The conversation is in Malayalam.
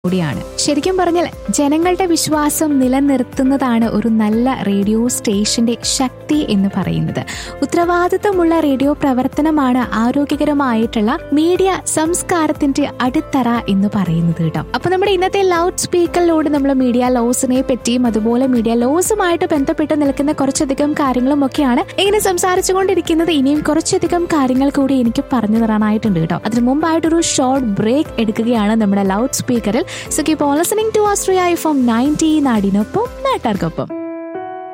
കൂടിയാണ് ശരിക്കും പറഞ്ഞാൽ ജനങ്ങളുടെ വിശ്വാസം നിലനിർത്തുന്നതാണ് ഒരു നല്ല റേഡിയോ സ്റ്റേഷന്റെ ശക്തി എന്ന് പറയുന്നത് ഉത്തരവാദിത്തമുള്ള റേഡിയോ പ്രവർത്തനമാണ് ആരോഗ്യകരമായിട്ടുള്ള മീഡിയ സംസ്കാരത്തിന്റെ അടിത്തറ എന്ന് പറയുന്നത് കേട്ടോ അപ്പൊ നമ്മുടെ ഇന്നത്തെ ലൗഡ് സ്പീക്കറിലൂടെ നമ്മൾ മീഡിയ ലോസിനെ പറ്റിയും അതുപോലെ മീഡിയ ലോസുമായിട്ട് ബന്ധപ്പെട്ട് നിൽക്കുന്ന കുറച്ചധികം കാര്യങ്ങളും ഒക്കെയാണ് ഇങ്ങനെ സംസാരിച്ചുകൊണ്ടിരിക്കുന്നത് ഇനിയും കുറച്ചധികം കാര്യങ്ങൾ കൂടി എനിക്ക് പറഞ്ഞു തരാനായിട്ടുണ്ട് കേട്ടോ അതിന് മുമ്പായിട്ടൊരു ഷോർട്ട് ബ്രേക്ക് എടുക്കുകയാണ് നമ്മുടെ ലൗഡ് സ്പീക്കറിൽ so keep on listening to Austria from ninety നാടിനൊപ്പം നാട്ടാർക്കൊപ്പം